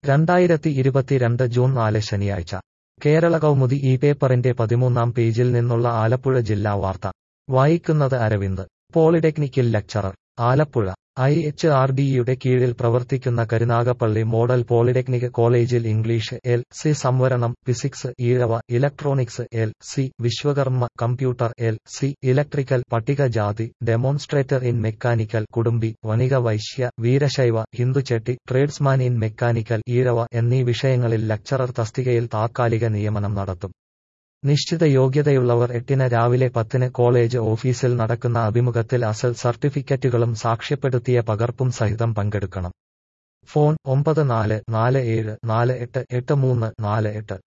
രണ്ടായിരത്തി ഇരുപത്തിരണ്ട് ജൂൺ നാല് ശനിയാഴ്ച കേരള കൗമുദി ഈ പേപ്പറിന്റെ പതിമൂന്നാം പേജിൽ നിന്നുള്ള ആലപ്പുഴ ജില്ലാ വാർത്ത വായിക്കുന്നത് അരവിന്ദ് പോളിടെക്നിക്കിൽ lecturer Alappuzha I H R ഡിയുടെ കീഴിൽ പ്രവർത്തിക്കുന്ന കരുനാഗപ്പള്ളി മോഡൽ പോളിടെക്നിക് കോളേജിൽ ഇംഗ്ലീഷ് എൽ സി സംവരണം physics Ezhava electronics L C Vishwakarma computer L C electrical പട്ടികജാതി demonstrator in mechanical Kudumbi Vanika Vaishya Veerashaiva Hinduchetty tradesman in mechanical Ezhava എന്നീ വിഷയങ്ങളിൽ ലെക്ചറർ തസ്തികയിൽ താത്കാലിക നിയമനം നടത്തും നിശ്ചിത യോഗ്യതയുള്ളവർ എട്ടിന് രാവിലെ പത്തിന് കോളേജ് ഓഫീസിൽ നടക്കുന്ന അഭിമുഖത്തിൽ അസൽ സർട്ടിഫിക്കറ്റുകളും സാക്ഷ്യപ്പെടുത്തിയ പകർപ്പും സഹിതം പങ്കെടുക്കണം ഫോൺ ഒമ്പത് നാല് നാല് ഏഴ് നാല് എട്ട് എട്ട് മൂന്ന് നാല് എട്ട്